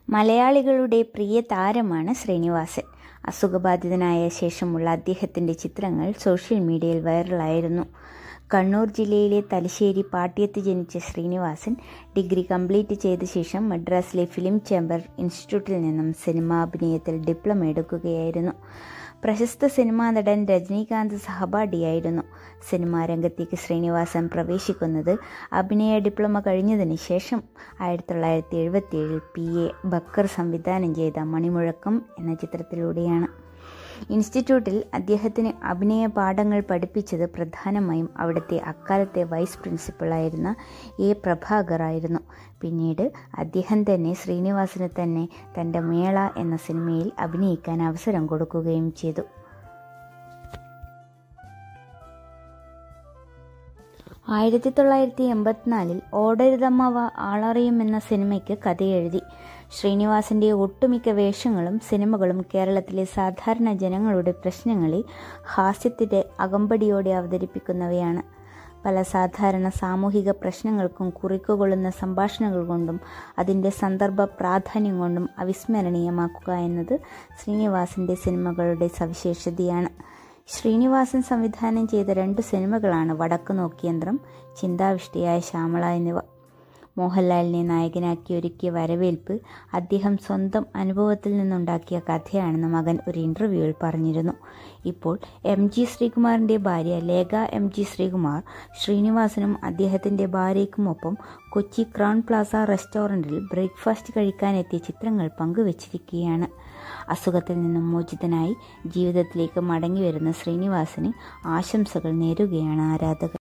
മലയാളികളുടെ പ്രിയ താരമാണ് ശ്രീനിവാസൻ അസുഖബാധിതനായ ശേഷമുള്ള അദ്ദേഹത്തിൻ്റെ ചിത്രങ്ങൾ സോഷ്യൽ മീഡിയയിൽ വൈറലായിരുന്നു കണ്ണൂർ ജില്ലയിലെ തലശ്ശേരി പാട്യത്ത് ജനിച്ച ശ്രീനിവാസൻ ഡിഗ്രി കംപ്ലീറ്റ് ചെയ്ത ശേഷം മദ്രാസിലെ ഫിലിം ചേംബർ ഇൻസ്റ്റിറ്റ്യൂട്ടിൽ നിന്നും സിനിമാഭിനയത്തിൽ ഡിപ്ലോമ എടുക്കുകയായിരുന്നു പ്രശസ്ത സിനിമാ നടൻ രജനീകാന്ത് സഹപാഠിയായിരുന്നു സിനിമാ രംഗത്തേക്ക് ശ്രീനിവാസൻ പ്രവേശിക്കുന്നത് അഭിനയ ഡിപ്ലോമ കഴിഞ്ഞതിന് ശേഷം ആയിരത്തി തൊള്ളായിരത്തി എഴുപത്തിയേഴിൽ പി എ ബക്കർ സംവിധാനം ചെയ്ത മണിമുഴക്കം എന്ന ചിത്രത്തിലൂടെയാണ് ഇൻസ്റ്റിറ്റ്യൂട്ടിൽ അദ്ദേഹത്തിന് അഭിനയ പാഠങ്ങൾ പഠിപ്പിച്ചത് പ്രധാനമായും അവിടുത്തെ അക്കാലത്തെ വൈസ് പ്രിൻസിപ്പളായിരുന്ന എ പ്രഭാകർ ആയിരുന്നു പിന്നീട് അദ്ദേഹം തന്നെ ശ്രീനിവാസന് തന്നെ തൻ്റെ മേള എന്ന സിനിമയിൽ അഭിനയിക്കാൻ അവസരം കൊടുക്കുകയും ചെയ്തു ആയിരത്തി തൊള്ളായിരത്തി എൺപത്തിനാലിൽ ഓടരുതമ്മവ ആളറിയും എന്ന സിനിമയ്ക്ക് കഥയെഴുതി ശ്രീനിവാസന്റെ ഒട്ടുമിക്ക വേഷങ്ങളും സിനിമകളും കേരളത്തിലെ സാധാരണ ജനങ്ങളുടെ പ്രശ്നങ്ങളെ ഹാസ്യത്തിന്റെ അകമ്പടിയോടെ അവതരിപ്പിക്കുന്നവയാണ് പല സാധാരണ സാമൂഹിക പ്രശ്നങ്ങൾക്കും കുറിക്കുകൊള്ളുന്ന സംഭാഷണങ്ങൾ കൊണ്ടും അതിൻ്റെ സന്ദർഭ പ്രാധാന്യം കൊണ്ടും അവിസ്മരണീയമാക്കുക എന്നത് ശ്രീനിവാസന്റെ സിനിമകളുടെ സവിശേഷതയാണ് ശ്രീനിവാസൻ സംവിധാനം ചെയ്ത രണ്ട് സിനിമകളാണ് വടക്ക് നോക്കിയന്ത്രം ചിന്താവിഷ്ടയായ ശ്യാമള എന്നിവ മോഹൻലാലിനെ നായകനാക്കി ഒരുക്കിയ വരവേൽപ്പ് അദ്ദേഹം സ്വന്തം അനുഭവത്തിൽ നിന്നുണ്ടാക്കിയ കഥയാണെന്ന് മകൻ ഒരു ഇൻ്റർവ്യൂവിൽ പറഞ്ഞിരുന്നു ഇപ്പോൾ എം ജി ശ്രീകുമാറിൻ്റെ ഭാര്യ ലേഖ എം ജി ശ്രീകുമാർ ശ്രീനിവാസനും അദ്ദേഹത്തിൻ്റെ ഭാര്യയ്ക്കുമൊപ്പം കൊച്ചി ക്രൗൺ പ്ലാസ റെസ്റ്റോറൻറ്റിൽ ബ്രേക്ക്ഫാസ്റ്റ് കഴിക്കാനെത്തിയ ചിത്രങ്ങൾ പങ്കുവച്ചിരിക്കുകയാണ് അസുഖത്തിൽ നിന്നും മോചിതനായി ജീവിതത്തിലേക്ക് മടങ്ങി വരുന്ന ശ്രീനിവാസന് ആശംസകൾ നേരുകയാണ് ആരാധകർ